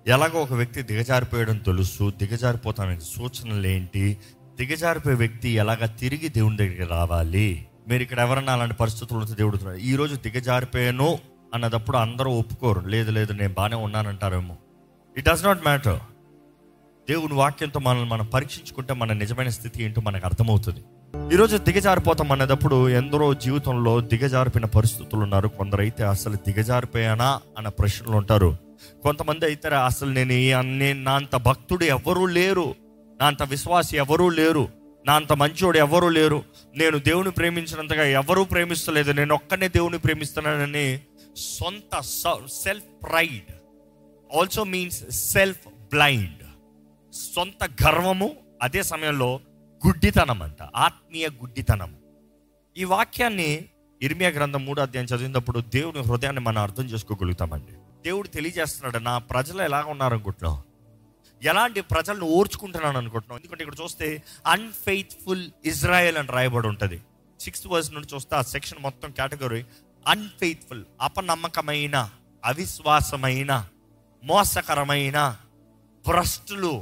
ఎలాగో ఒక వ్యక్తి దిగజారిపోయడం తెలుసు దిగజారిపోతానికి సూచనలు ఏంటి దిగజారిపోయే వ్యక్తి ఎలాగ తిరిగి దేవుని దగ్గరికి రావాలి మీరు ఇక్కడ ఎవరన్నా అలాంటి పరిస్థితుల్లో దేవుడు ఉన్నాడు. ఈ రోజు దిగజారిపోయాను అన్నదప్పుడు అందరూ ఒప్పుకోరు లేదు లేదు నేను బాగానే ఉన్నానంటారేమో ఇట్ డస్ నాట్ మ్యాటర్ దేవుని వాక్యంతో మనల్ని మనం పరీక్షించుకుంటే మన నిజమైన స్థితి ఏంటో మనకు అర్థమవుతుంది ఈరోజు దిగజారిపోతాం అన్నదప్పుడు ఎందరో జీవితంలో దిగజారిపోయిన పరిస్థితులు ఉన్నారు కొందరైతే అసలు దిగజారిపోయానా అన్న ప్రశ్నలు ఉంటారు కొంతమంది అయితే అసలు నేను ఈ- నేను నా అంత భక్తుడు ఎవరూ లేరు నా అంత విశ్వాసి ఎవరూ లేరు నా అంత మంచోడు ఎవరూ లేరు నేను దేవుని ప్రేమించినంతగా ఎవరూ ప్రేమిస్తలేదు నేను ఒక్కనే దేవుని ప్రేమిస్తున్నానని సొంత self pride also means self blind సొంత గర్వము అదే సమయంలో గుడ్డితనం అంట ఆత్మీయ గుడ్డితనం ఈ వాక్యాన్ని ఇర్మియా గ్రంథం మూడో అధ్యాయం చదివినప్పుడు దేవుని హృదయాన్ని మనం అర్థం చేసుకోగలుగుతామండి దేవుడు తెలియజేస్తున్నాడు నా ప్రజలు ఎలా ఉన్నారు అనుకుంటున్నావు ఎలాంటి ప్రజలను ఓర్చుకుంటున్నాను అనుకుంటున్నావు ఎందుకంటే ఇక్కడ చూస్తే అన్ఫెయిత్ఫుల్ ఇజ్రాయెల్ అని రాయబడి ఉంటుంది సిక్స్త్ వర్స్ నుండి చూస్తే ఆ సెక్షన్ మొత్తం కేటగిరీ అన్ఫెయిత్ఫుల్ అపనమ్మకమైన అవిశ్వాసమైన మోసకరమైన భ్రష్టులు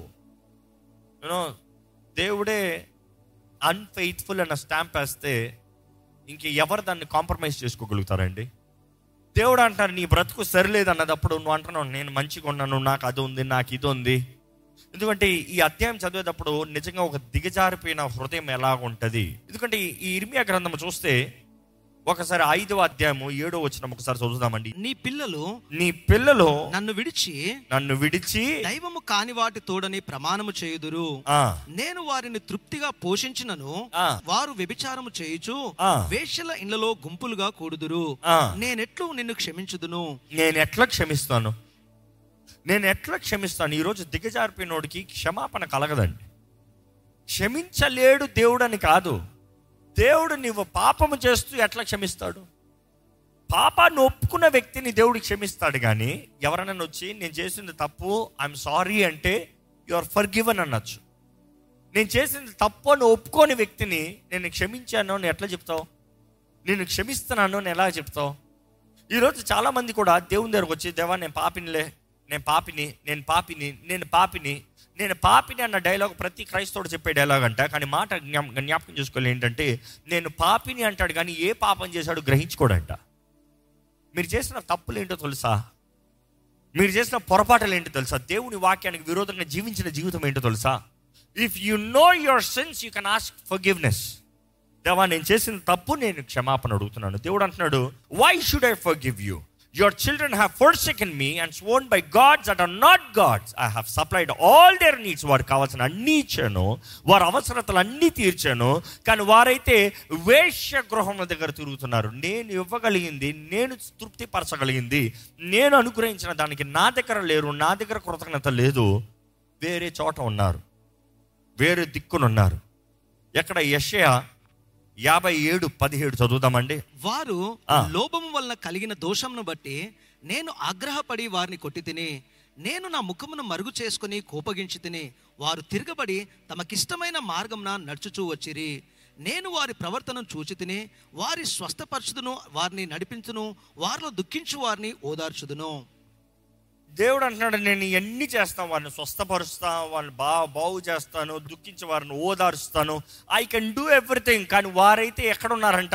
యూనో దేవుడే అన్ఫెయిత్ఫుల్ అన్న స్టాంప్ వేస్తే ఇంక ఎవరు దాన్ని కాంప్రమైజ్ చేసుకోగలుగుతారండి దేవుడు అంటారు నీ బ్రతుకు సరిలేదు అన్నదప్పుడు నువ్వు అంటున్నావు నేను మంచిగా ఉన్నాను నాకు అది ఉంది నాకు ఇది ఉంది ఎందుకంటే ఈ అధ్యాయం చదివేటప్పుడు నిజంగా ఒక దిగజారిపోయిన హృదయం ఎలా ఉంటుంది ఎందుకంటే ఈ ఇర్మియా గ్రంథం చూస్తే ఒకసారి ఐదవ అధ్యాయము ఏడో వచ్చిన ఒకసారి చదువుదామండి నీ పిల్లలు నీ పిల్లలు నన్ను విడిచి నన్ను విడిచి దైవము కాని వాటి తోడని ప్రమాణము చేయుదురు ఆ, నేను వారిని తృప్తిగా పోషించినను ఆ. వారు వ్యభిచారము చేయుచు ఆ. వేశ్యల ఇండ్లలో గుంపులుగా కూడుదురు ఆ. నేనెట్లు నిన్ను క్షమించుదును నేను ఎట్లా క్షమిస్తాను నేను ఎట్లా క్షమిస్తాను ఈరోజు దిగజారిపోయినోడికి క్షమాపణ కలగదండి క్షమించలేడు దేవుడు అని కాదు దేవుడు నీవు పాపము చేస్తూ ఎట్లా క్షమిస్తాడు పాపాన్ని ఒప్పుకున్న వ్యక్తిని దేవుడు క్షమిస్తాడు కానీ ఎవరైనా వచ్చి నేను చేసింది తప్పు ఐఎమ్ సారీ అంటే యు ఆర్ ఫర్ గివన్ అనొచ్చు నేను చేసింది తప్పు అని ఒప్పుకోని వ్యక్తిని నేను క్షమించాను అని ఎట్లా చెప్తావు నేను క్షమిస్తున్నాను అని ఎలా చెప్తావు ఈరోజు చాలా మంది కూడా దేవుని దగ్గరకు వచ్చి దేవా నేను పాపినిలే నేను పాపిని నేను పాపిని నేను పాపిని నేను పాపిని అన్న డైలాగ్ ప్రతి క్రైస్తవుడు చెప్పే డైలాగ్ అంట కానీ మాట జ్ఞా- జ్ఞాపకం చేసుకోవాలి ఏంటంటే నేను పాపిని అంటాడు కానీ ఏ పాపం చేశాడు గ్రహించుకోడంట మీరు చేసిన తప్పులు ఏంటో తెలుసా మీరు చేసిన పొరపాటులు ఏంటో తెలుసా దేవుని వాక్యానికి విరోధంగా జీవించిన జీవితం ఏంటో తెలుసా if you know your sins you can ask forgiveness దేవా నేను చేసిన తప్పు నేను క్షమాపణ అడుగుతున్నాను దేవుడు అంటున్నాడు why should I forgive you your children have forsaken me and sworn by gods that are not gods I have supplied all their needs వారికి కావాల్సిన అన్ని ఇచ్చాను వారి అవసరతలు అన్నీ తీర్చాను కానీ వారైతే వేశ్య గృహముల దగ్గర తిరుగుతున్నారు నేను ఇవ్వగలిగింది నేను తృప్తిపరచగలిగింది నేను అనుగ్రహించిన దానికి నా దగ్గర లేరు నా దగ్గర కృతజ్ఞత లేదు వేరే చోట ఉన్నారు వేరే దిక్కునున్నారు ఎక్కడ యషయా యాభై ఏడు పదిహేడు చదువుదామండి వారు ఆ. లోభము వలన కలిగిన దోషమును బట్టి నేను ఆగ్రహపడి వారిని కొట్టి తిని నేను నా ముఖమును మరుగు చేసుకుని కోపగించి తిని వారు తిరగబడి తమకిష్టమైన మార్గంన నడుచుచూ వచ్చిరి నేను వారి ప్రవర్తనను చూచి తిని వారి స్వస్థపరచుదును వారిని నడిపించును వారిలో దుఃఖించు వారిని ఓదార్చుదును దేవుడు అంటున్నాడు నేను ఎన్ని చేస్తాను వారిని స్వస్థపరుస్తా వాళ్ళని బాగా బాగు చేస్తాను దుఃఖించి వారిని ఓదారుస్తాను ఐ కెన్ డూ ఎవ్రీథింగ్ కానీ వారైతే ఎక్కడ ఉన్నారంట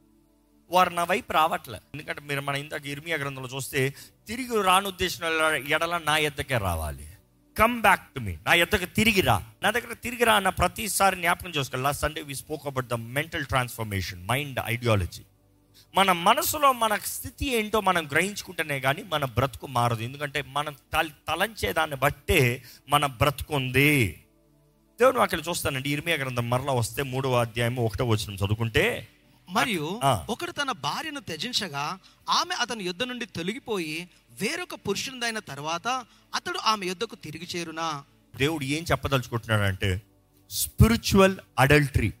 వారు నా వైపు రావట్లే ఎందుకంటే మీరు మన ఇందాక ఇర్మియా గ్రంథంలో చూస్తే తిరిగి రానుద్దేశం ఎడల నా ఎద్దకే రావాలి కమ్ బ్యాక్ టు మీ నా ఎద్దకు తిరిగి రా నా దగ్గర తిరిగి రా అన్న ప్రతిసారి జ్ఞాపకం చేసుకోవాలి last Sunday we spoke about the mental transformation mind ideology మన మనసులో మన స్థితి ఏంటో మనం గ్రహించుకుంటేనే కానీ మన బ్రతుకు మారదు ఎందుకంటే మనం తల తలంచే దాన్ని బట్టే మన బ్రతుకు ఉంది దేవుడు అక్కడ చూస్తానండి ఇర్మియా గ్రంథం మరలా వస్తే మూడవ అధ్యాయం ఒకటో వచ్చిన చదువుకుంటే మరియు ఆ. ఒకడు తన భార్యను త్యజించగా ఆమె అతని యుద్ధ నుండి తొలగిపోయి వేరొక పురుషునిదైన తర్వాత అతడు ఆమె యుద్ధకు తిరిగి చేరునా దేవుడు ఏం చెప్పదలుచుకుంటున్నాడంటే స్పిరిచువల్ అడల్టరీ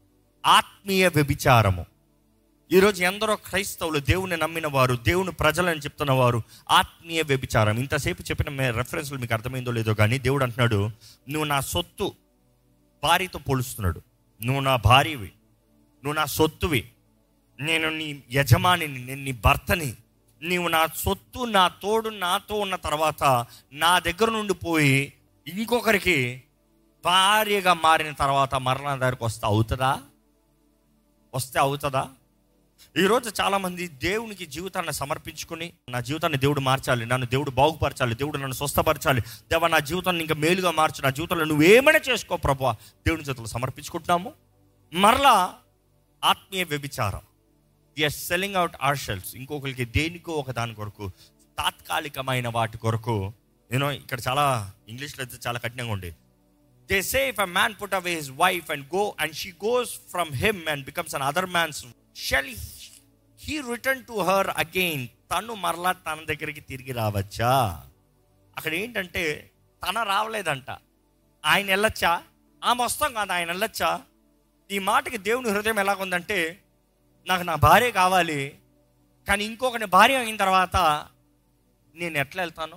ఆత్మీయ వ్యభిచారము ఈరోజు ఎందరో క్రైస్తవులు దేవుని నమ్మిన వారు దేవుని ప్రజలని చెప్తున్న వారు ఆత్మీయ వ్యభిచారం ఇంతసేపు చెప్పిన మే రెఫరెన్స్లు మీకు అర్థమైందో లేదో కానీ దేవుడు అంటున్నాడు నువ్వు నా సొత్తు భార్యతో పోలుస్తున్నాడు నువ్వు నా భార్యవి నువ్వు నా సొత్తువి నేను నీ యజమానిని నేను నీ భర్తని నీవు నా సొత్తు నా తోడు నాతో ఉన్న తర్వాత నా దగ్గర నుండి పోయి ఇంకొకరికి భార్యగా మారిన తర్వాత మరణ దగ్గరకు వస్తే అవుతుందా వస్తే అవుతుందా ఈరోజు చాలామంది దేవునికి జీవితాన్ని సమర్పించుకుని నా జీవితాన్ని దేవుడు మార్చాలి నన్ను దేవుడు బాగుపరచాలి దేవుడు నన్ను స్వస్థపరచాలి దేవ నా జీవితాన్ని ఇంకా మేలుగా మార్చు నా జీవితంలో నువ్వేమైనా చేసుకో ప్రభు దేవుని చేతులు సమర్పించుకుంటున్నాము మరలా ఆత్మీయ వ్యభిచారం is selling out ourselves ఇంకొకరికి దేనికో ఒక దాని కొరకు తాత్కాలికమైన వాటి కొరకు నేను ఇక్కడ చాలా ఇంగ్లీష్లో అయితే చాలా కఠినంగా ఉంది they say if a man put away his wife and go and she goes from him and becomes another man's shall he return to her again తను మరలా తన దగ్గరికి తిరిగి రావచ్చా అక్కడ ఏంటంటే తన రావలేదంట ఆయన వెళ్ళొచ్చా ఆమె వస్తాం కాదు ఆయన వెళ్ళొచ్చా ఈ మాటకి దేవుని హృదయం ఎలాగుందంటే నాకు నా భార్య కావాలి కానీ ఇంకొకటి భార్య అయిన తర్వాత నేను ఎట్లా వెళ్తాను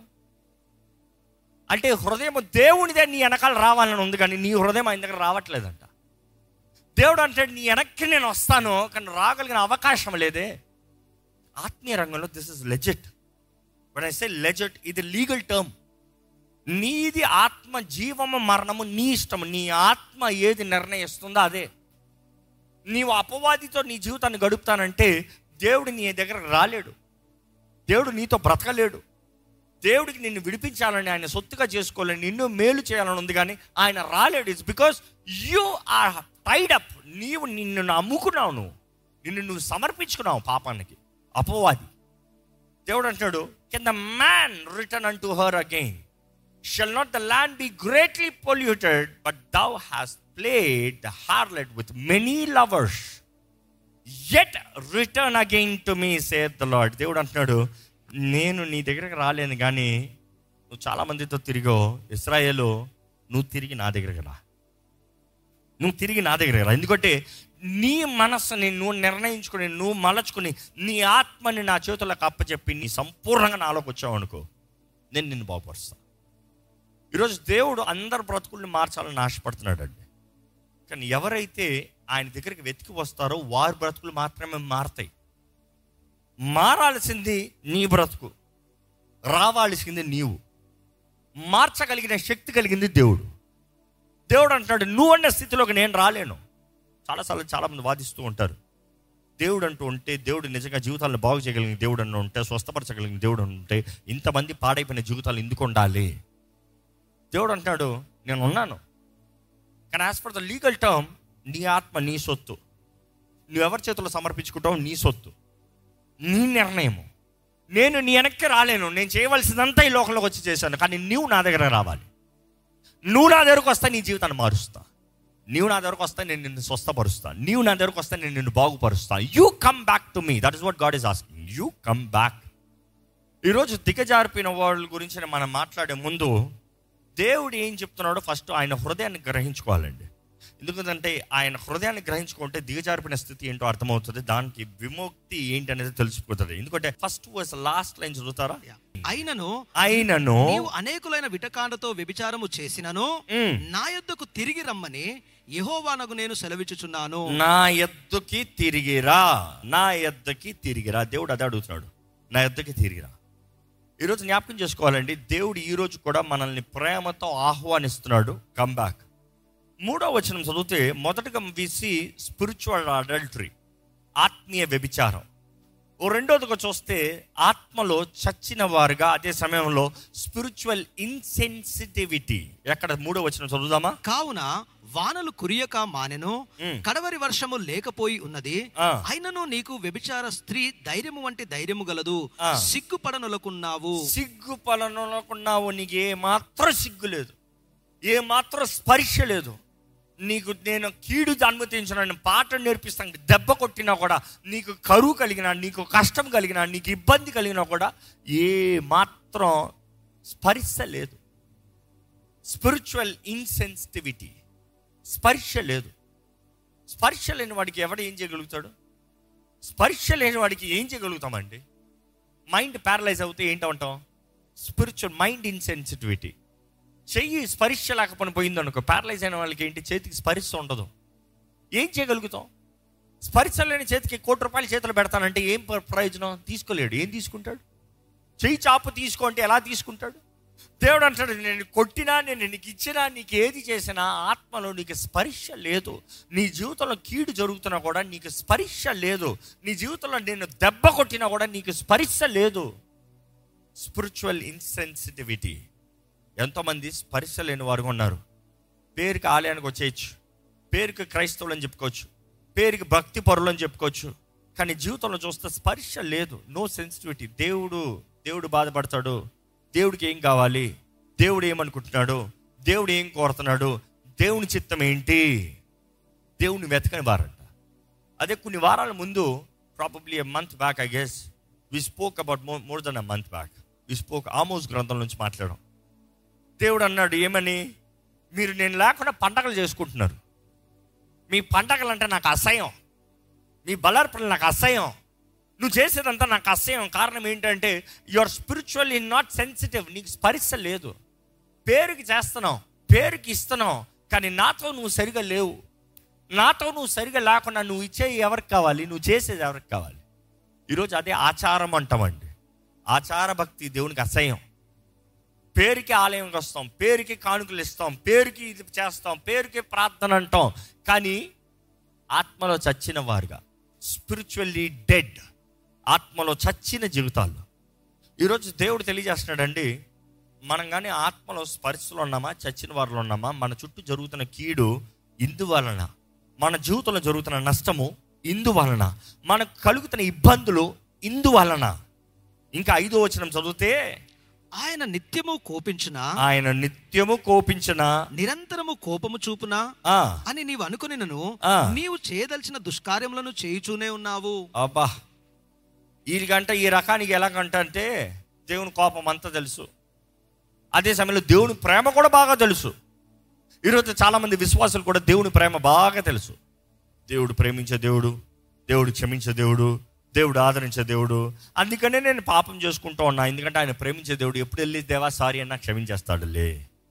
అంటే హృదయం దేవునిదే నీ వెనకాల రావాలని ఉంది కానీ నీ హృదయం ఆయన దగ్గర రావట్లేదంట దేవుడు అంటే నీ వెనక్కి నేను వస్తాను కానీ రాగలిగిన అవకాశం లేదే ఆత్మీయ రంగంలో this is legit but I say legit ఇది లీగల్ టర్మ్ నీది ఆత్మ జీవము మరణము నీ ఇష్టము నీ ఆత్మ ఏది నిర్ణయిస్తుందో అదే నీవు అపవాదితో నీ జీవితాన్ని గడుపుతానంటే దేవుడు నీ దగ్గర రాలేడు దేవుడు నీతో బ్రతకలేడు దేవుడికి నిన్ను విడిపించాలని ఆయన సొత్తుగా చేసుకోవాలని నిన్ను మేలు చేయాలని ఉంది కానీ ఆయన రాలేడు it's because you are tied up నీవు నిన్ను అమ్ముకున్నావు నువ్వు నిన్ను నువ్వు సమర్పించుకున్నావు పాపానికి అపవాది దేవుడు అంటాడు can the man return unto her again shall not the land be greatly polluted but thou hast played the harlot with many lovers yet return again to me saith the Lord దేవుడు అంటున్నాడు నేను నీ దగ్గరకు రాలేను కానీ నువ్వు చాలా మందితో తిరిగో ఇస్రాయేలు నువ్వు తిరిగి నా దగ్గరకు రా నువ్వు తిరిగి నా దగ్గరకు రా ఎందుకంటే నీ మనస్సుని నువ్వు నిర్ణయించుకుని నువ్వు మలచుకుని నీ ఆత్మని నా చేతులకు అప్పచెప్పి నీ సంపూర్ణంగా నాలోకి వచ్చావు అనుకో నేను నిన్ను బాగుపరుస్తాను ఈరోజు దేవుడు అందరు బ్రతుకుల్ని మార్చాలని ఆశపడుతున్నాడు అండి కానీ ఎవరైతే ఆయన దగ్గరికి వెతికి వస్తారో వారి బ్రతుకులు మాత్రమే మారతాయి మారాల్సింది నీ బ్రతుకు రావాల్సింది నీవు మార్చగలిగిన శక్తి కలిగింది దేవుడు దేవుడు అంటాడు నువ్వు అన్న స్థితిలోకి నేను రాలేను చాలాసార్లు చాలామంది వాదిస్తూ ఉంటారు దేవుడు అంటూ ఉంటే దేవుడు నిజంగా జీవితాలను బాగు చేయగలిగిన దేవుడు అంటూ ఉంటే స్వస్థపరచగలిగిన దేవుడు ఉంటే ఇంతమంది పాడైపోయిన జీవితాలు ఎందుకు ఉండాలి దేవుడు అంటాడు నేను ఉన్నాను కానీ as far the legal term నీ ఆత్మ నీ సొత్తు నువ్వు ఎవరి చేతుల్లో సమర్పించుకుంటావు నీ సొత్తు నీ నిర్ణయము నేను నీ వెనక్కి రాలేను నేను చేయవలసిందంతా ఈ లోకంలోకి వచ్చి చేశాను కానీ నువ్వు నా దగ్గర రావాలి నువ్వు నా దగ్గరకు వస్తే నీ జీవితాన్ని మారుస్తా నీవు నా దగ్గరకు వస్తే నేను నిన్ను స్వస్థపరుస్తా నీవు నా దగ్గరకు వస్తే నేను నిన్ను బాగుపరుస్తా you come back to me that is what God is asking you come back ఈరోజు దిగజారిపోయిన వాళ్ళ గురించి మనం మాట్లాడే ముందు దేవుడు ఏం చెప్తున్నాడో ఫస్ట్ ఆయన హృదయాన్ని గ్రహించుకోవాలండి ఎందుకంటే ఆయన హృదయాన్ని గ్రహించుకుంటే దిగజారిపోయిన స్థితి ఏంటో అర్థమవుతుంది దానికి విముక్తి ఏంటి అనేది తెలిసిపోతుంది ఎందుకంటే ఫస్ట్ వర్స్ లాస్ట్ లైన్ చదువుతారా అయినను ఆయనను నీవు అనేకులైన విటకాండతో వ్యభిచారము చేసినను మ్. నా యొద్దకు తిరిగి రమ్మని యెహోవానకు నేను సెలవిచ్చుచున్నాను నా ఎద్దుకి తిరిగిరా నా ఎద్దకి తిరిగిరా దేవుడు అదే అడుగుతున్నాడు నా ఎద్దకి తిరిగిరా ఈరోజు జ్ఞాపకం చేసుకోవాలండి దేవుడు ఈరోజు కూడా మనల్ని ప్రేమతో ఆహ్వానిస్తున్నాడు కమ్ బ్యాక్ మూడో వచనం చదివితే మొదటగా విసి స్పిరిచువల్ అడల్టరీ ఆత్మీయ వ్యభిచారం ఓ రెండోదిగా చూస్తే ఆత్మలో చచ్చిన వారుగా అదే సమయంలో స్పిరిచువల్ ఇన్సెన్సిటివిటీ ఎక్కడ మూడో వచనం చదువుదామా కావున వానలు కురియక మానెను మ్. కడవరి వర్షము లేకపోయి ఉన్నది ఆ. అయినను నీకు వ్యభిచార స్త్రీ ధైర్యము వంటి ధైర్యము గలదు ఆ. సిగ్గుపడనులకున్నావు సిగ్గు పలనుకున్నావు నీకు ఏ మాత్రం సిగ్గు లేదు ఏ మాత్రం స్పర్శ లేదు నీకు నేను కీడు అనుమతించిన పాట నేర్పిస్తాను దెబ్బ కొట్టినా కూడా నీకు కరువు కలిగినా నీకు కష్టం కలిగినా నీకు ఇబ్బంది కలిగినా కూడా ఏ మాత్రం స్పర్శ లేదు స్పిరిచువల్ ఇన్సెన్సిటివిటీ స్పర్శ లేదు స్పర్శ లేని వాడికి ఎవడు ఏం చేయగలుగుతాడు స్పర్శ లేని వాడికి ఏం చేయగలుగుతామండి మైండ్ ప్యారలైజ్ అవుతే ఏంటంటాం స్పిరిచువల్ మైండ్ ఇన్సెన్సిటివిటీ చెయ్యి స్పర్శ లేకపోయినా పోయింది అనుకో ప్యారలైజ్ అయిన వాళ్ళకి ఏంటి చేతికి స్పర్శ ఉండదు ఏం చేయగలుగుతాం స్పర్శ లేని చేతికి కోటి రూపాయలు చేతులు పెడతానంటే ఏం ప్ర- ప్రయోజనం తీసుకోలేడు ఏం తీసుకుంటాడు చెయ్యి చాపు తీసుకో అంటే ఎలా తీసుకుంటాడు దేవుడు అంటాడు నేను కొట్టినా నేను నీకు ఇచ్చినా నీకు ఏది చేసినా ఆత్మలో నీకు స్పర్శ లేదు నీ జీవితంలో కీడు జరుగుతున్నా కూడా నీకు స్పర్శ లేదు నీ జీవితంలో నేను దెబ్బ కొట్టినా కూడా నీకు స్పర్శ లేదు స్పిరిచువల్ ఇన్సెన్సిటివిటీ ఎంతోమంది స్పర్శ లేని వారు ఉన్నారు పేరుకి ఆలయానికి వచ్చేయచ్చు పేరుకి క్రైస్తవులు అని చెప్పుకోవచ్చు పేరుకి భక్తి పరులు అని చెప్పుకోవచ్చు కానీ జీవితంలో చూస్తే స్పర్శ లేదు నో సెన్సిటివిటీ దేవుడు దేవుడు బాధపడతాడు దేవుడికి ఏం కావాలి దేవుడు ఏమనుకుంటున్నాడు దేవుడు ఏం కోరుతున్నాడు దేవుని చిత్తం ఏంటి దేవుని వెతకని వారంట అదే కొన్ని వారాల ముందు probably a month back I guess we spoke about more more than a month back we spoke Amos గ్రంథం నుంచి మాట్లాడాం దేవుడు అన్నాడు ఏమని మీరు నేను లేకుండా పండగలు చేసుకుంటున్నారు మీ పండగలు అంటే నాకు అసహ్యం మీ బలార్పణలు నాకు అసహ్యం నువ్వు చేసేదంతా నాకు అసహ్యం కారణం ఏంటంటే you are spiritually not sensitive నీకు స్పర్శ లేదు పేరుకి చేస్తున్నావు పేరుకి ఇస్తున్నావు కానీ నాతో నువ్వు సరిగా లేవు నాతో నువ్వు సరిగా లేకుండా నువ్వు ఇచ్చేది ఎవరికి కావాలి నువ్వు చేసేది ఎవరికి కావాలి ఈరోజు అదే ఆచారం అంటామండి ఆచార భక్తి దేవునికి అసహ్యం పేరుకి ఆలయంకి వస్తాం పేరుకి కానుకలు ఇస్తాం పేరుకి ఇది చేస్తాం పేరుకి ప్రార్థన అంటాం కానీ ఆత్మలో చచ్చిన వారుగా స్పిరిచువల్లీ డెడ్ ఆత్మలో చచ్చిన జీవితాలు ఈరోజు దేవుడు తెలియజేస్తున్నాడండి మనం కానీ ఆత్మలో స్పర్శలో ఉన్నామా చచ్చిన వారిలో ఉన్నామా మన చుట్టూ జరుగుతున్న కీడు ఇందువలన మన జీవితంలో జరుగుతున్న నష్టము ఇందువలన మనకు కలుగుతున్న ఇబ్బందులు ఇందువలన ఇంకా ఐదో వచనం చదివితే ఆయన నిత్యము కోపించిన ఆయన నిత్యము కోపించిన నిరంతరము కోపము చూపునా ఆ, అని నీవు అనుకునినను ఆ. నీవు చేయదలిచిన దుష్కార్యములను చేయుచూనే ఉన్నావు అబ్బా వీరికంట ఈ రకానికి ఎలాగంట అంటే దేవుని కోపం అంతా తెలుసు అదే సమయంలో దేవుని ప్రేమ కూడా బాగా తెలుసు ఈరోజు చాలామంది విశ్వాసులు కూడా దేవుని ప్రేమ బాగా తెలుసు దేవుడు ప్రేమించే దేవుడు దేవుడు క్షమించే దేవుడు దేవుడు ఆదరించే దేవుడు అందుకనే నేను పాపం చేసుకుంటూ ఉన్నా ఎందుకంటే ఆయన ప్రేమించే దేవుడు ఎప్పుడు వెళ్ళి దేవా సారీ అన్నా క్షమించేస్తాడులే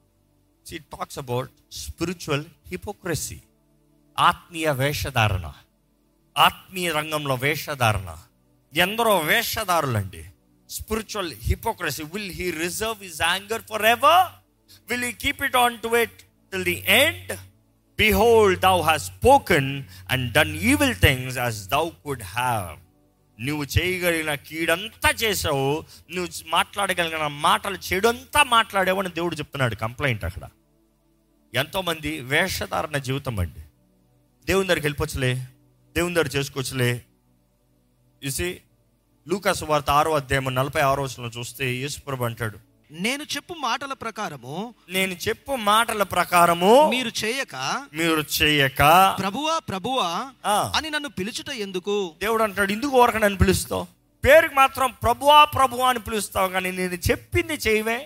see talks about spiritual hypocrisy ఆత్మీయ వేషధారణ ఆత్మీయ రంగంలో వేషధారణ ఎందరో వేషధారులండి spiritual hypocrisy will he reserve his anger for ever will he keep it on to it till the end behold thou hast spoken and done evil things as thou could have నువ్వు చేయగలిగిన కీడంతా చేసావు నువ్వు మాట్లాడగలిగిన మాటలు చెడంతా మాట్లాడావు అని దేవుడు చెప్తున్నాడు complaint అక్కడ ఎంతోమంది వేషధారణ జీవితం అండి దేవుని దగ్గరికి వెళ్ళిపోవచ్చులే దేవుని దగ్గర చేసుకోవచ్చులే చూసి లూకాసు వార్త ఆరో అధ్యాయం నలభై ఆరో వచనంలో చూస్తే యేసుప్రభు అంటాడు నేను చెప్పు మాటల ప్రకారము నేను చెప్పు మాటల ప్రకారము మీరు చేయక మీరు చేయక ప్రభువా ప్రభువా ఆ, అని నన్ను పిలుచుట ఎందుకు దేవుడు అంటాడు ఎందుకు ఊరక నన్ను పిలుస్తావు పేరుకి మాత్రం ప్రభువా ప్రభువా అని పిలుస్తావు కానీ నేను చెప్పింది చేయవే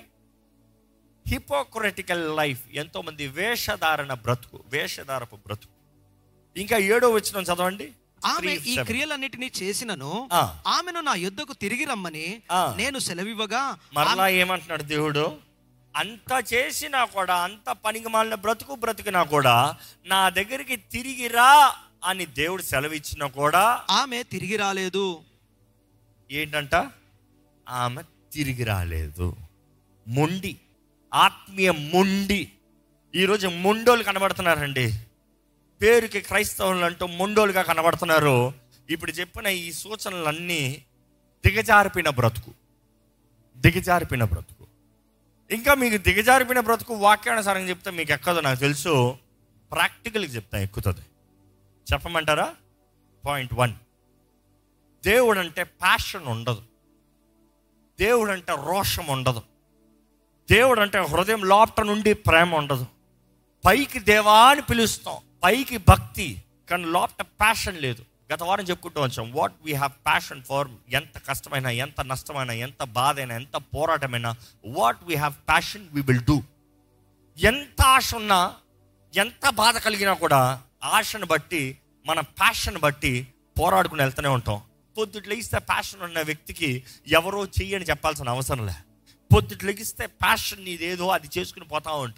హిపోక్రటికల్ లైఫ్ ఎంతో మంది వేషధారణ బ్రతుకు వేషధారపు బ్రతుకు ఇంకా ఏడో వచ్చిన చదవండి ఆమె Three, ఈ seven. క్రియలన్నిటినీ చేసినను ఆ. ఆమెను నా యుద్ధకు తిరిగి రమ్మని ఆ. నేను సెలవివ్వగా మరలా ఏమంటున్నాడు దేవుడు అంత చేసినా కూడా అంత పనికి మాలిన బ్రతుకు బ్రతికినా కూడా నా దగ్గరికి తిరిగి రా అని దేవుడు సెలవిచ్చినా కూడా ఆమె తిరిగి రాలేదు ఏంటంట ఆమె తిరిగి రాలేదు మొండి ఆత్మీయ మొండి ఈరోజు మొండోలు కనబడుతున్నారండి పేరుకి క్రైస్తవులు అంటూ మొండోలుగా కనబడుతున్నారు ఇప్పుడు చెప్పిన ఈ సూచనలన్నీ దిగజారిపోయిన బ్రతుకు దిగజారిపోయిన బ్రతుకు ఇంకా మీకు దిగజారిపోయిన బ్రతుకు వాక్యానుసారంగా చెప్తే మీకు ఎక్కదో నాకు తెలుసు ప్రాక్టికల్గా చెప్తా ఎక్కుతుంది చెప్పమంటారా పాయింట్ వన్ దేవుడు అంటే ప్యాషన్ ఉండదు దేవుడు అంటే రోషం ఉండదు దేవుడు అంటే హృదయం లోపట నుండి ప్రేమ ఉండదు పైకి దేవా అని పిలుస్తాం పైకి భక్తి కానీ లోపట ప్యాషన్ లేదు గత వారం చెప్పుకుంటూ వచ్చాం what we have passion for ఎంత కష్టమైనా ఎంత నష్టమైనా ఎంత బాధ అయినా ఎంత పోరాటమైనా what we have passion we will do ఎంత ఆశ ఉన్నా ఎంత బాధ కలిగినా కూడా ఆశను బట్టి మన ప్యాషన్ బట్టి పోరాడుకుని వెళ్తూనే ఉంటాం పొద్దుట్లు లెగిస్తే ప్యాషన్ ఉన్న వ్యక్తికి ఎవరో చెయ్యని చెప్పాల్సిన అవసరం లే పొద్దుట్లు లెగిస్తే ప్యాషన్ నీదేదో అది చేసుకుని పోతా ఉంటావు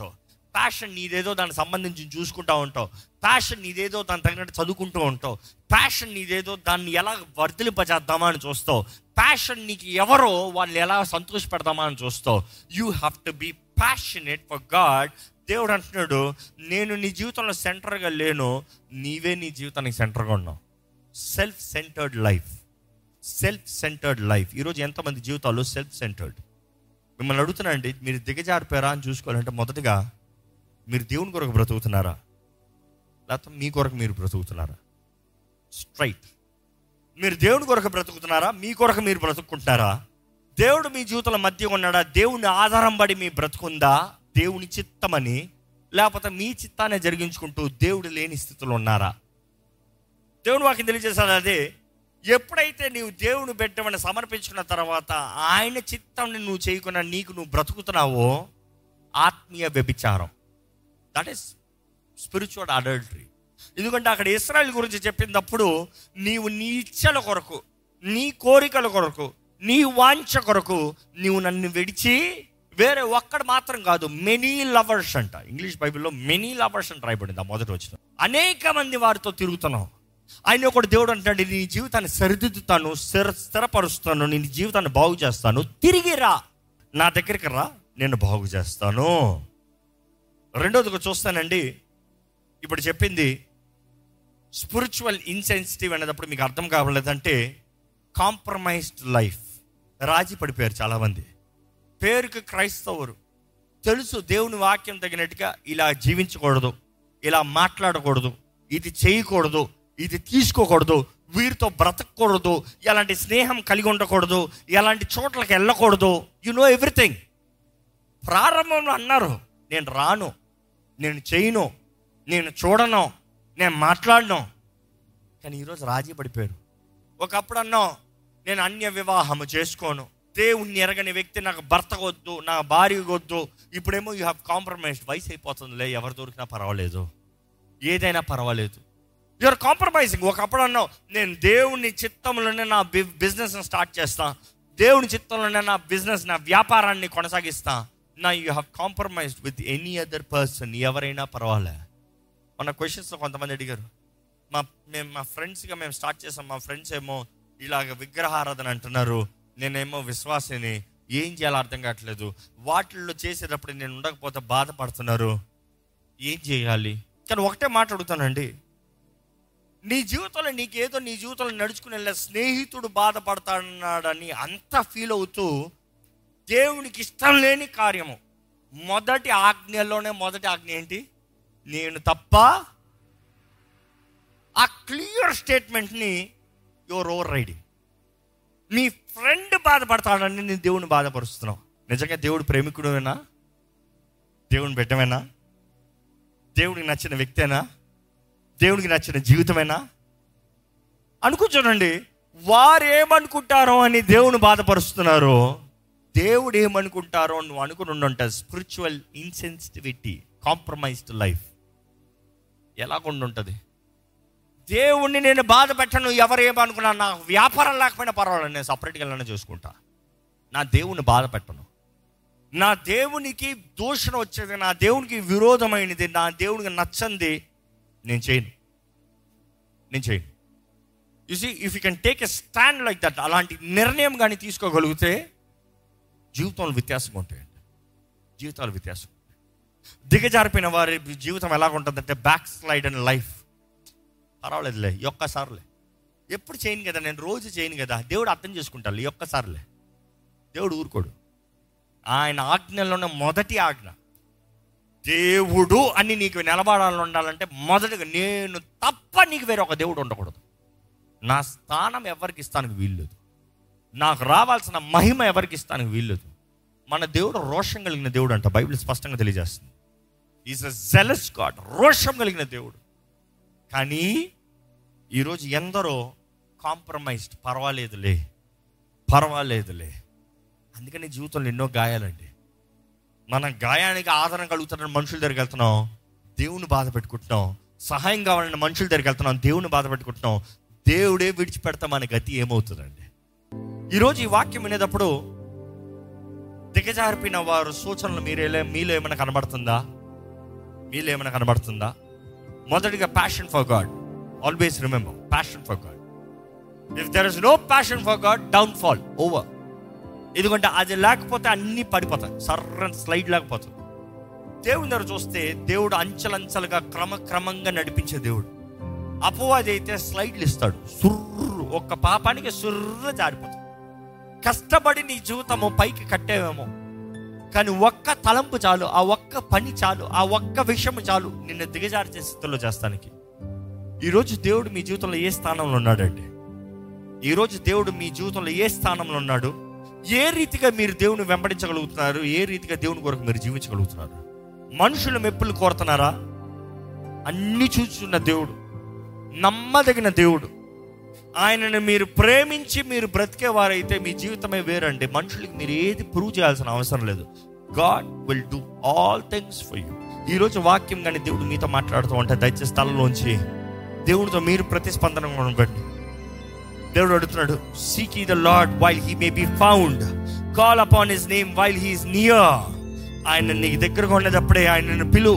ప్యాషన్ నీదేదో దానికి సంబంధించి చూసుకుంటూ ఉంటావు ప్యాషన్ నీదేదో దాని తగినట్టు చదువుకుంటూ ఉంటావు ప్యాషన్ నీదేదో దాన్ని ఎలా వర్ధలింపజేద్దామా అని చూస్తావు ప్యాషన్ నీకు ఎవరో వాళ్ళు ఎలా సంతోష పెడదామా అని చూస్తావు you have to be passionate for God దేవుడు అంటున్నాడు నేను నీ జీవితంలో సెంటర్గా లేను నీవే నీ జీవితానికి సెంటర్గా ఉన్నావు self centred life self centred life ఈరోజు ఎంతమంది జీవితాలు సెల్ఫ్ సెంటర్డ్ మిమ్మల్ని అడుగుతున్నా అండి మీరు దిగజారిపోయారా అని చూసుకోవాలంటే మొదటగా మీరు దేవుని కొరకు బ్రతుకుతున్నారా లేకపోతే మీ కొరకు మీరు బ్రతుకుతున్నారా స్ట్రైట్ మీరు దేవుని కొరకు బ్రతుకుతున్నారా మీ కొరకు మీరు బ్రతుకుంటున్నారా దేవుడు మీ జీవితంలో మధ్య ఉన్నాడా దేవుని ఆధారం పడి మీ బ్రతుకుందా దేవుని చిత్తమని లేకపోతే మీ చిత్తాన్ని జరిగించుకుంటూ దేవుడు లేని స్థితిలో ఉన్నారా దేవుడు వాకి తెలియజేశాడు అదే ఎప్పుడైతే నీవు దేవుని పెట్టమని సమర్పించుకున్న తర్వాత ఆయన చిత్తాన్ని నువ్వు చేయకుండా నీకు నువ్వు బ్రతుకుతున్నావో ఆత్మీయ వ్యభిచారం దట్ ఈస్ స్పిరిచువల్ అడల్టరీ ఎందుకంటే అక్కడ ఇస్రాయల్ గురించి చెప్పినప్పుడు నీవు నీ ఇచ్చల కొరకు నీ కోరికల కొరకు నీ వాంఛ కొరకు నీవు నన్ను విడిచి వేరే ఒక్కడు మాత్రం కాదు మెనీ లవర్స్ అంట ఇంగ్లీష్ బైబిల్లో మెనీ లవర్స్ అని రాయబడింది ఆ మొదటి వచ్చిన అనేక మంది వారితో తిరుగుతున్నావు ఆయన ఒకటి దేవుడు అంటాడు నీ జీవితాన్ని సరిదిద్దుతాను స్థిర స్థిరపరుస్తాను నీ జీవితాన్ని బాగు చేస్తాను తిరిగి రా నా దగ్గరికి రా నేను బాగు చేస్తాను రెండోదిగా చూస్తానండి ఇప్పుడు చెప్పింది స్పిరిచువల్ ఇన్సెన్సిటివ్ అనేటప్పుడు మీకు అర్థం కావలేదంటే కాంప్రమైజ్డ్ లైఫ్ రాజీ పడిపోయారు చాలామంది పేరుకి క్రైస్తవురు తెలుసు దేవుని వాక్యం తగినట్టుగా ఇలా జీవించకూడదు ఇలా మాట్లాడకూడదు ఇది చేయకూడదు ఇది తీసుకోకూడదు వీరితో బ్రతకూడదు ఎలాంటి స్నేహం కలిగి ఉండకూడదు ఎలాంటి చోట్లకి వెళ్ళకూడదు యు నో ఎవ్రీథింగ్ ప్రారంభంలో అన్నారు నేను రాను నేను చేయను నేను చూడను నేను మాట్లాడను కానీ ఈరోజు రాజీ పడిపోయారు ఒకప్పుడు అన్నాం నేను అన్య వివాహము చేసుకోను దేవుణ్ణి ఎరగని వ్యక్తి నాకు భర్త వద్దు నా భార్య వద్దు ఇప్పుడేమో యూ హ్యావ్ కాంప్రమైజ్డ్ వయసు అయిపోతుందిలే ఎవరు దొరికినా పర్వాలేదు ఏదైనా పర్వాలేదు యూఆర్ కాంప్రమైజింగ్ ఒకప్పుడు అన్నావు నేను దేవుని చిత్తంలోనే నా బిజినెస్ స్టార్ట్ చేస్తా దేవుని చిత్తంలోనే నా బిజినెస్ నా వ్యాపారాన్ని కొనసాగిస్తా నా you have compromised with any other person ఎవరైనా పర్వాలే మన క్వశ్చన్స్లో కొంతమంది అడిగారు మా మేము మా ఫ్రెండ్స్గా మేము స్టార్ట్ చేసాం మా ఫ్రెండ్స్ ఏమో ఇలాగ విగ్రహారాధన అంటున్నారు నేనేమో విశ్వాసిని ఏం చేయాలో అర్థం కావట్లేదు వాటిల్లో చేసేటప్పుడు నేను ఉండకపోతే బాధపడుతున్నారు ఏం చేయాలి కానీ ఒకటే మాట అడుగుతానండి నీ జీవితంలో నీకేదో నీ జీవితంలో నడుచుకుని వెళ్ళే స్నేహితుడు బాధపడతాడన్నాడని అంత ఫీల్ అవుతూ దేవునికి ఇష్టం లేని కార్యము మొదటి ఆజ్ఞలోనే మొదటి ఆజ్ఞ ఏంటి నేను తప్ప ఆ క్లియర్ స్టేట్మెంట్ని యువర్ ఓవర్ రైడింగ్ నీ ఫ్రెండ్ బాధపడతాడని నేను దేవుని బాధపరుస్తున్నావు నిజంగా దేవుడు ప్రేమికుడువేనా దేవుని బిడ్డమేనా దేవుడికి నచ్చిన వ్యక్తేనా దేవుడికి నచ్చిన జీవితమేనా అనుకో చూడండి వారు ఏమనుకుంటారో అని దేవుని బాధపరుస్తున్నారు దేవుడు ఏమనుకుంటారో అని నువ్వు అనుకుని ఉండుంటావు స్పిరిచువల్ ఇన్సెన్సిటివిటీ కాంప్రమైజ్డ్ లైఫ్ ఎలాగుండి ఉంటుంది దేవుణ్ణి నేను బాధ పెట్టను ఎవరు ఏమనుకున్నా నా వ్యాపారం లేకపోయినా పర్వాలేదు నేను సపరేట్గా వెళ్ళినా చూసుకుంటా నా దేవుని బాధ పెట్టను నా దేవునికి దూషణ వచ్చేది నా దేవునికి విరోధమైనది నా దేవునికి నచ్చంది నేను చేయను నేను చేయను you see if you can take a stand like that అలాంటి నిర్ణయం కానీ తీసుకోగలిగితే జీవితంలో వ్యత్యాసంగా ఉంటాయండి జీవితాలు వ్యత్యాసం దిగజారిపోయిన వారి జీవితం ఎలా ఉంటుందంటే బ్యాక్ స్లైడ్ అండ్ లైఫ్ పర్వాలేదులే ఈ ఒక్కసారిలే ఎప్పుడు చేయను కదా నేను రోజు చేయను కదా దేవుడు అర్థం చేసుకుంటాను ఈ ఒక్కసారిలే దేవుడు ఊరుకోడు ఆయన ఆజ్ఞలోనే మొదటి ఆజ్ఞ దేవుడు అని నీకు నిలబడాలని ఉండాలంటే మొదటిగా నేను తప్ప నీకు వేరే ఒక దేవుడు ఉండకూడదు నా స్థానం ఎవరికి ఇస్తానికి వీల్లేదు నాకు రావాల్సిన మహిమ ఎవరికి ఇస్తానికి వీల్లేదు మన దేవుడు రోషం కలిగిన దేవుడు అంట బైబిల్ స్పష్టంగా తెలియజేస్తుంది ఈజ్ అ జెలస్ గాడ్ రోషం కలిగిన దేవుడు కానీ ఈరోజు ఎందరో కాంప్రమైజ్డ్ పర్వాలేదులే పర్వాలేదులే అందుకని జీవితంలో ఎన్నో గాయాలండి మన గాయానికి ఆదరణ కలుగుతున్న మనుషుల దగ్గరికి వెళ్తున్నాం దేవుని బాధ పెట్టుకుంటున్నాం సహాయం కావాలని మనుషుల దగ్గరికి వెళ్తున్నాం దేవుని బాధ పెట్టుకుంటున్నాం దేవుడే విడిచిపెడతా మన గతి ఏమవుతుందండి ఈరోజు ఈ వాక్యం వినేటప్పుడు దిగజారిపోయిన వారు సూచనలు మీరేలే మీలో ఏమైనా కనబడుతుందా మీలో ఏమైనా కనబడుతుందా మొదటిగా passion for God always remember passion for God if there is no passion for God down fall over ఎందుకంటే అది లేకపోతే అన్నీ పడిపోతాయి సర్రని స్లైడ్ లేకపోతుంది దేవుని దగ్గర చూస్తే దేవుడు అంచెలంచెలుగా క్రమక్రమంగా నడిపించే దేవుడు అపవాది అయితే స్లైడ్లు ఇస్తాడు సుర్రు ఒక్క పాపానికి సుర్రు జారిపోతుంది కష్టపడి నీ జీవితము పైకి కట్టేవేమో కానీ ఒక్క తలంపు చాలు ఆ ఒక్క పని చాలు ఆ ఒక్క విషయం చాలు నిన్ను దిగజార్చే స్థితిలో చేస్తానికి ఈరోజు దేవుడు మీ జీవితంలో ఏ స్థానంలో ఉన్నాడండి ఈరోజు దేవుడు మీ జీవితంలో ఏ స్థానంలో ఉన్నాడు ఏ రీతిగా మీరు దేవుని వెంబడించగలుగుతున్నారు ఏ రీతిగా దేవుని కొరకు మీరు జీవించగలుగుతున్నారు మనుషుల మెప్పులు కోరుతున్నారా అన్ని చూస్తున్న దేవుడు నమ్మదగిన దేవుడు ఆయనను మీరు ప్రేమించి మీరు బ్రతికేవారైతే మీ జీవితమే వేరండి మనుషులకి మీరు ఏది ప్రూవ్ చేయాల్సిన అవసరం లేదు God will do all things for you ఈరోజు వాక్యం కానీ దేవుడు మీతో మాట్లాడుతూ ఉంటే దయచేసి స్థలంలోంచి దేవుడితో మీరు ప్రతిస్పందన ఉండబట్టి దేవుడు అడుగుతున్నాడు seek the Lord while he may be found call upon his name while he's near ఆయన నీకు దగ్గరగా ఉండేటప్పుడే ఆయనను పిలు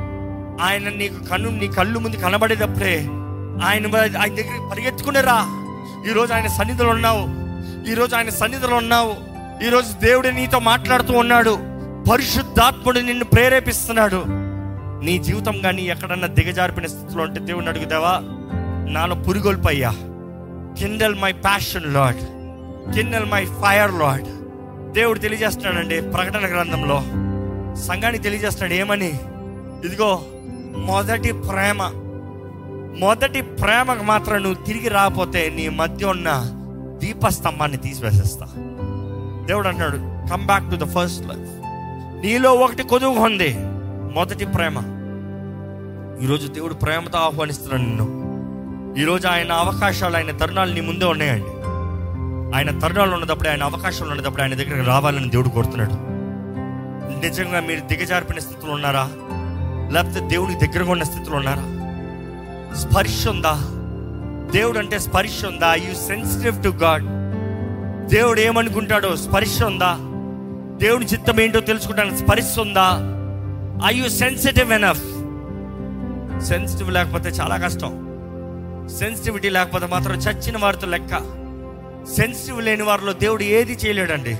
ఆయన నీకు కన్ను నీ కళ్ళు ముందు కనబడేటప్పుడే ఆయన ఆయన దగ్గర పరిగెత్తుకునే రా ఈరోజు ఆయన సన్నిధిలో ఉన్నావు ఈరోజు ఆయన సన్నిధిలో ఉన్నావు ఈరోజు దేవుడు నీతో మాట్లాడుతూ ఉన్నాడు పరిశుద్ధాత్ముడు నిన్ను ప్రేరేపిస్తున్నాడు నీ జీవితం కానీ ఎక్కడన్నా దిగజారిపిన స్థితిలో ఉంటే దేవుడిని అడుగుతావా నాలో పురిగొల్పయ్యా kindle my passion Lord kindle my fire Lord దేవుడు తెలియజేస్తున్నాడండి ప్రకటన గ్రంథంలో సంఘానికి తెలియజేస్తున్నాడు ఏమని ఇదిగో మొదటి ప్రేమ మొదటి ప్రేమకు మాత్రం నువ్వు తిరిగి రాకపోతే నీ మధ్య ఉన్న దీపస్తంభాన్ని తీసివేసేస్తా దేవుడు అంటున్నాడు come back to the first life నీలో ఒకటి కొదువు ఉంది మొదటి ప్రేమ ఈరోజు దేవుడు ప్రేమతో ఆహ్వానిస్తున్నాడు నిన్ను ఈరోజు ఆయన అవకాశాలు ఆయన తరుణాలు నీ ముందే ఉన్నాయండి ఆయన తరుణాలు ఉన్నప్పుడు ఆయన అవకాశాలు ఉన్నప్పుడు ఆయన దగ్గరికి రావాలని దేవుడు కోరుతున్నాడు నిజంగా మీరు దిగజారిపిన స్థితిలో ఉన్నారా లేకపోతే దేవునికి దగ్గరగా ఉన్న స్థితిలో ఉన్నారా స్పర్శ ఉందా దేవుడు అంటే స్పర్శ ఉందా యూ సెన్సిటివ్ టు గాడ్ దేవుడు ఏమనుకుంటాడో స్పర్శ ఉందా దేవుని చిత్తం ఏంటో తెలుసుకుంటాను స్పర్శ ఉందా I you sensitive enough sensitive లేకపోతే చాలా కష్టం సెన్సిటివిటీ లేకపోతే మాత్రం చచ్చిన వారితో లెక్క సెన్సిటివ్ లేని వారిలో దేవుడు ఏది చేయలేడండి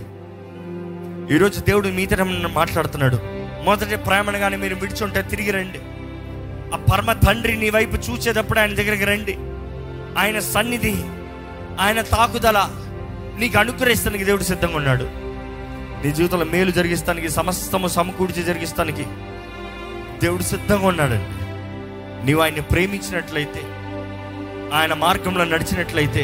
ఈరోజు దేవుడు మీతో మాట్లాడుతున్నాడు మొదటి ప్రేమను కానీ మీరు విడిచుంటే తిరిగి రండి ఆ పరమ తండ్రి నీ వైపు చూసేటప్పుడు ఆయన దగ్గరికి రండి ఆయన సన్నిధి ఆయన తాకుదల నీకు అనుగ్రహిస్తానికి దేవుడు సిద్ధంగా ఉన్నాడు నీ జీవితంలో మేలు జరిగిస్తానికి సమస్తము సమకూర్చి జరిగిస్తానికి దేవుడు సిద్ధంగా ఉన్నాడండి నీవు ఆయన్ని ప్రేమించినట్లయితే ఆయన మార్గంలో నడిచినట్లయితే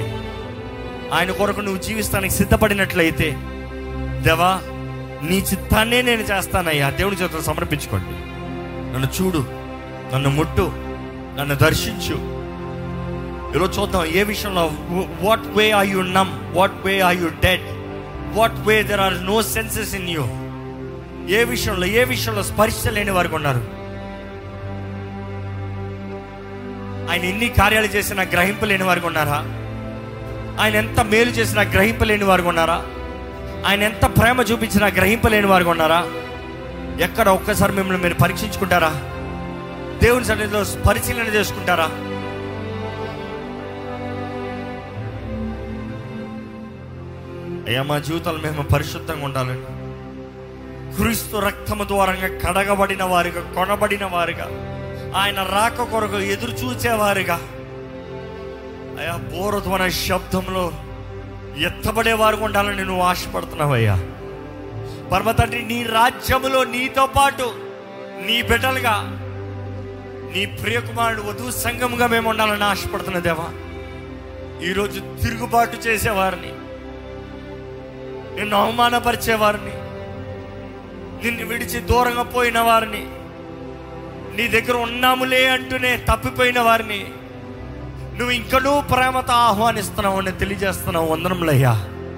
ఆయన కొరకు నువ్వు జీవిస్తానికి సిద్ధపడినట్లయితే దేవా నీ చిత్తాన్నే నేను చేస్తానయ్యా దేవుని చేతులు సమర్పించుకోండి నన్ను చూడు నన్ను ముట్టు నన్ను దర్శించు ఈరోజు చూద్దాం ఏ విషయంలో what way are you numb what way are you dead what way there are no senses in you ఏ విషయంలో ఏ విషయంలో స్పర్శ లేని వారికి ఉన్నారు ఆయన ఎన్ని కార్యాలు చేసినా గ్రహింపు లేని వారికి ఉన్నారా ఆయన ఎంత మేలు చేసినా గ్రహింపు లేని వారికి ఉన్నారా ఆయన ఎంత ప్రేమ చూపించినా గ్రహింపు లేని వారికి ఉన్నారా ఎక్కడ ఒక్కసారి మిమ్మల్ని మీరు పరీక్షించుకుంటారా దేవుని సన్నిధిలో పరిశీలన చేసుకుంటారా అయ్యా మా జీవితాలు మేము పరిశుద్ధంగా ఉండాలండి క్రీస్తు రక్తము ద్వారంగా కడగబడిన వారిగా కొనబడిన వారిగా ఆయన రాక కొరకు ఎదురు చూచేవారిగా అయ్యా బోరధ్వన శబ్దంలో ఎత్తబడే వారు ఉండాలని నువ్వు ఆశపడుతున్నావయ్యా పరమ తండ్రి నీ రాజ్యములో నీతో పాటు నీ బిడ్డలుగా నీ ప్రియకుమారుడు వధువు సంఘముగా మేము ఉండాలని ఆశపడుతున్న దేవా ఈరోజు తిరుగుబాటు చేసేవారిని నిన్ను అవమానపరిచేవారిని నిన్ను విడిచి దూరంగా పోయిన వారిని నీ దగ్గర ఉన్నాములే అంటూనే తప్పిపోయిన వారిని నువ్వు ఇంకనూ ప్రేమతో ఆహ్వానిస్తున్నావు అని తెలియజేస్తున్నావు వందనములయ్యా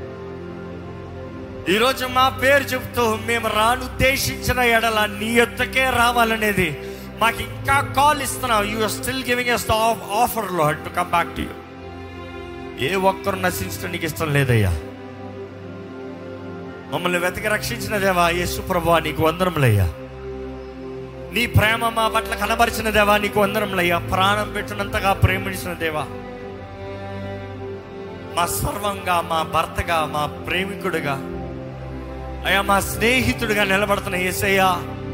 ఈరోజు మా పేరు చెప్తూ మేము రానుద్దేశించిన ఎడల నీ యొద్దకే రావాలనేది మాకు ఇంకా కాల్ ఇస్తున్నావు you are still giving us offer low to come back to you ఏ ఒక్కరు నశించడం నీకు ఇష్టం లేదయ్యా మమ్మల్ని వెతికి రక్షించిన దేవా యేసు ప్రభా నీకు వందనములయ్యా నీ ప్రేమ మా పట్ల కనబరిచిన దేవా నీకు వందరంలయ్యా ప్రాణం పెట్టినంతగా ప్రేమించిన దేవా మా సర్వంగా మా భర్తగా మా ప్రేమికుడిగా అయ్యా మా స్నేహితుడిగా నిలబడుతున్న ఏసయ్యా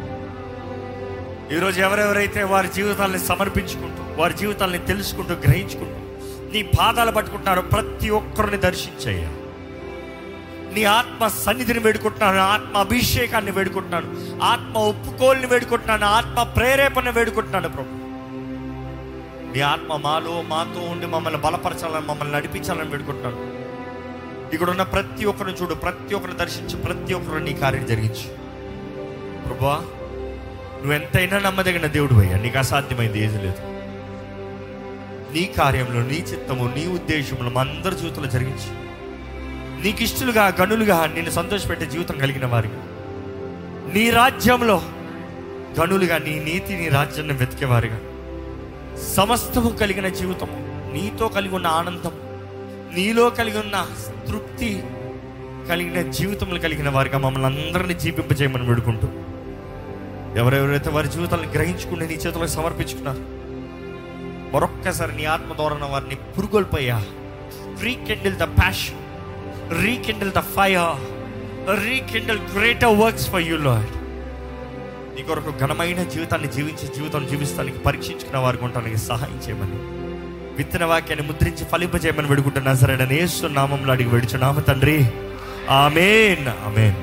ఈరోజు ఎవరెవరైతే వారి జీవితాల్ని సమర్పించుకుంటూ వారి జీవితాల్ని తెలుసుకుంటూ గ్రహించుకుంటూ నీ పాదాలు పట్టుకుంటున్నారో ప్రతి ఒక్కరిని దర్శించయ్యా నీ ఆత్మ సన్నిధిని వేడుకుంటున్నాను ఆత్మ అభిషేకాన్ని వేడుకుంటున్నాను ఆత్మ ఒప్పుకోల్ని వేడుకుంటున్నాను ఆత్మ ప్రేరేపణ వేడుకుంటున్నాను ప్రభు నీ ఆత్మ మాలో మాతో ఉండి మమ్మల్ని బలపరచాలని మమ్మల్ని నడిపించాలని వేడుకుంటున్నాను ఇక్కడ ఉన్న ప్రతి ఒక్కరిని చూడు ప్రతి ఒక్కరిని దర్శించు ప్రతి ఒక్కరు నీ కార్యం జరిగించు ప్రభా నువ్వు ఎంతైనా నమ్మదగిన దేవుడు అయ్యా నీకు అసాధ్యమైంది ఏది లేదు నీ కార్యంలో నీ చిత్తము నీ ఉద్దేశంలో మా అందరి జీవితంలో జరిగించు నీకు ఇష్టలుగా గనులుగా నిన్ను సంతోషపెట్టే జీవితం కలిగిన వారిగా నీ రాజ్యంలో గనులుగా నీ నీతి నీ రాజ్యాన్ని వెతికేవారుగా సమస్తము కలిగిన జీవితము నీతో కలిగి ఉన్న ఆనందం నీలో కలిగి ఉన్న తృప్తి కలిగిన జీవితములు కలిగిన వారిగా మమ్మల్ని అందరినీ జీవింపజేయమని వేడుకుంటూ ఎవరెవరైతే వారి జీవితాలను గ్రహించుకుని నీ చేతులకు సమర్పించుకున్నారు మరొక్కసారి నీ ఆత్మ ద్వారా వారిని పురుగొల్పోయా rekindle the passion rekindle the fire rekindle greater works for you Lord నీ కొరకు ఘనమైన జీవితాన్ని జీవించే జీవితం జీవిస్తానికి పరీక్షించుకున్న వారికి ఉండటానికి సహాయం చేయమని విత్తన వాక్యాన్ని ముద్రించి ఫలింపజేయమని వేడుకుంటున్నా సరే యేసు నామంలో అడిగి వేడుచున్నాము తండ్రి ఆమెన్ ఆమెన్